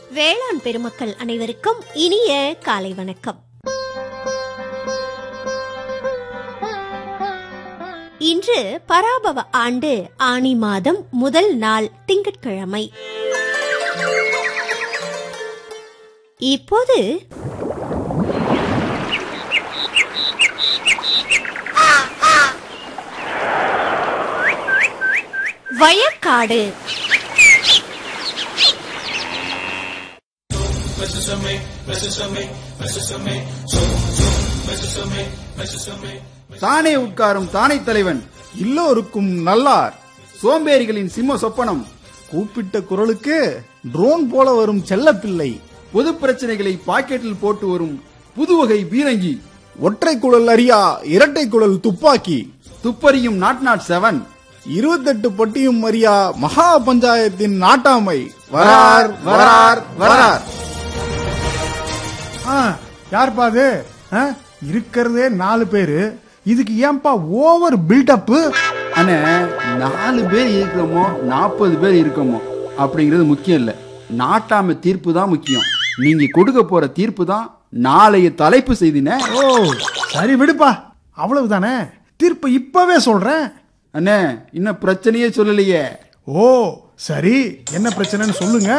வேளாண் பெருமக்கள் அனைவருக்கும் இனிய காலை வணக்கம் இன்று பராபவ ஆண்டு ஆனி மாதம் முதல் நாள் திங்கட்கிழமை இப்போது வயக்காடு தானே உட்காரும் தானே தலைவன் எல்லோருக்கும் நல்லார் சோம்பேறிகளின் சிம்ம சொப்பனம் கூப்பிட்ட குரலுக்கு ட்ரோன் போல வரும் செல்லப்பிள்ளை பொது பிரச்சனைகளை பாக்கெட்டில் போட்டு வரும் புதுவகை பீரங்கி ஒற்றை குழல் அறியா இரட்டை குழல் துப்பாக்கி துப்பறியும் நாட் நாட் செவன் இருபத்தெட்டு பட்டியும் அறியா மகா பஞ்சாயத்தின் நாட்டாமை வரார் வரார் வரார் ஆ, யார்ப்பா அது ஆ, இருக்கிறதே நாலு பேரு இதுக்கு ஏன்பா ஓவர் பில்டப் அண்ணே நாலு பேர் இருக்கிறோமோ நாற்பது பேர் இருக்கோமோ அப்படிங்கிறது முக்கியம் இல்ல நாட்டாம தீர்ப்பு தான் முக்கியம் நீங்க கொடுக்க போற தீர்ப்பு தான் நாளைய தலைப்பு செய்தினே ஓ சரி விடுப்பா அவ்வளவுதானே தீர்ப்பு இப்பவே சொல்றேன் அண்ணே இன்னும் பிரச்சனையே சொல்லலையே ஓ சரி என்ன பிரச்சனைன்னு சொல்லுங்க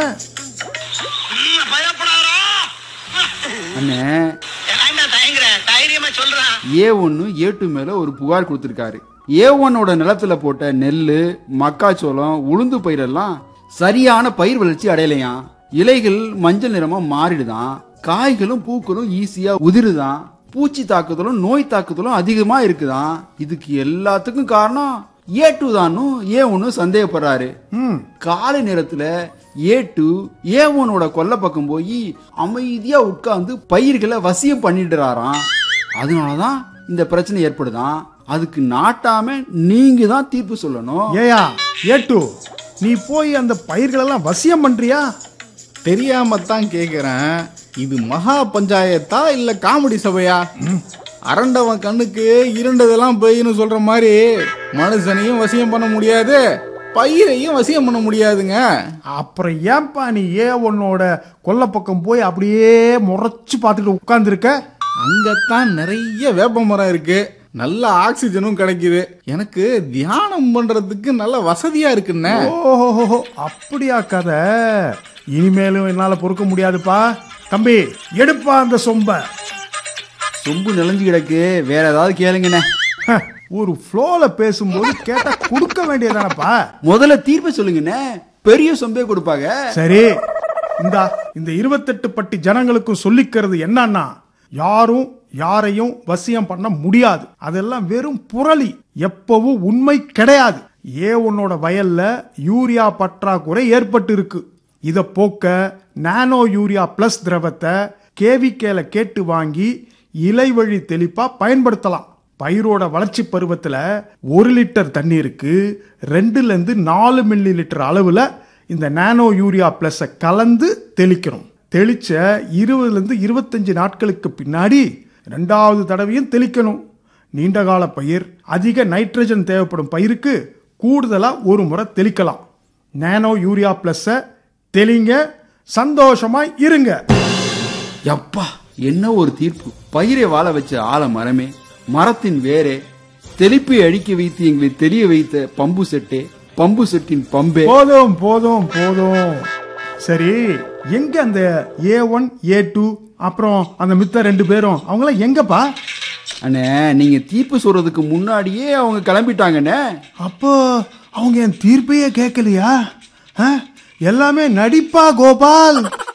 அண்ணே ஏன்டா தயங்குற தைரியமா சொல்றான் ஏ ஒன்னு ஏ டூ மேல ஒரு புகார் கொடுத்திருக்காரு ஏ ஒன்னோட நிலத்துல போட்ட நெல்லு மக்காச்சோளம் உளுந்து பயிரெல்லாம் சரியான பயிர் வளர்ச்சி அடையலையாம் இலைகள் மஞ்சள் நிறமா மாறிடுதான் காய்களும் பூக்களும் ஈஸியா உதிருதான் பூச்சி தாக்குதலும் நோய் தாக்குதலும் அதிகமா இருக்குதாம் இதுக்கு எல்லாத்துக்கும் காரணம் ஏ டூ தானும் ஏ ஒன்னு சந்தேகப்படுறாரு ம் காலை நேரத்துல ஏ டூ ஏ ஒனோட கொல்லை பக்கம் போய் அமைதியா உட்கார்ந்து பயிர்களை வசியம் பண்ணிடுறாராம் அதனாலதான் இந்த பிரச்சனை ஏற்படுதாம் அதுக்கு நாட்டாம நீங்க தான் தீர்ப்பு சொல்லணும் ஏயா ஏட்டு நீ போய் அந்த பயிர்களெல்லாம் வசியம் பண்றியா தெரியாம தான் கேக்குறேன் இது மகா பஞ்சாயத்தா இல்ல காமெடி சபையா அரண்டவன் கண்ணுக்கு இருண்டதெல்லாம் பெய்யுன்னு சொல்ற மாதிரி மனுஷனையும் வசியம் பண்ண முடியாது பயிரையும் வசியம் பண்ண முடியாதுங்க அப்புறம் ஏன்பா நீ ஏ உன்னோட கொல்லை பக்கம் போய் அப்படியே முறைச்சு பார்த்துட்டு உட்கார்ந்துருக்க அங்கத்தான் நிறைய வேப்ப மரம் இருக்கு நல்ல ஆக்சிஜனும் கிடைக்குது எனக்கு தியானம் பண்றதுக்கு நல்ல வசதியா இருக்குண்ணே ஓஹோ அப்படியா கதை இனிமேலும் என்னால பொறுக்க முடியாதுப்பா தம்பி எடுப்பா அந்த சொம்ப சொம்பு நிலைஞ்சு கிடக்கு வேற ஏதாவது கேளுங்கண்ணே ஹ, ஒரு ஃப்ளோல பேசும்போது கேட்டா கொடுக்க வேண்டியதானப்பா முதல்ல தீர்ப்பு சொல்லுங்கண்ணே பெரிய சொம்பே கொடுப்பாங்க சரி இந்தா இந்த இருபத்தெட்டு பட்டி ஜனங்களுக்கும் சொல்லிக்கிறது என்னன்னா யாரும் யாரையும் வசியம் பண்ண முடியாது அதெல்லாம் வெறும் புரளி எப்பவும் உண்மை கிடையாது ஏ உன்னோட வயல்ல யூரியா பற்றாக்குறை ஏற்பட்டு இருக்கு இத போக்க நானோ யூரியா பிளஸ் திரவத்தை கேவிகேல கேட்டு வாங்கி இலை வழி தெளிப்பா பயன்படுத்தலாம் பயிரோட வளர்ச்சி பருவத்துல ஒரு லிட்டர் தண்ணீருக்கு ரெண்டுல இருந்து நாலு மில்லி லிட்டர் அளவுல இந்த நானோ யூரியா பிளஸ கலந்து தெளிக்கணும் தெளிச்ச இருபதுல இருந்து இருபத்தஞ்சு நாட்களுக்கு பின்னாடி ரெண்டாவது தடவையும் தெளிக்கணும் நீண்டகால பயிர் அதிக நைட்ரஜன் தேவைப்படும் பயிருக்கு கூடுதலா ஒரு முறை தெளிக்கலாம் நானோ யூரியா பிளஸ தெளிங்க சந்தோஷமா இருங்க யப்பா என்ன ஒரு தீர்ப்பு பயிரை வாழ வச்ச ஆல மரமே மரத்தின் வேரே தெளிப்பை அழிக்க வைத்து எங்களை தெளிய வைத்த பம்பு செட்டே பம்பு செட்டின் பம்பே போதும் போதும் போதும் சரி எங்க அந்த ஏ ஒன் ஏ டூ அப்புறம் அந்த மித்த ரெண்டு பேரும் அவங்களாம் எங்கப்பா அண்ணே நீங்க தீர்ப்பு சொல்றதுக்கு முன்னாடியே அவங்க கிளம்பிட்டாங்கண்ணே அப்போ அவங்க என் தீர்ப்பையே கேட்கலையா ஆ? எல்லாமே நடிப்பா கோபால்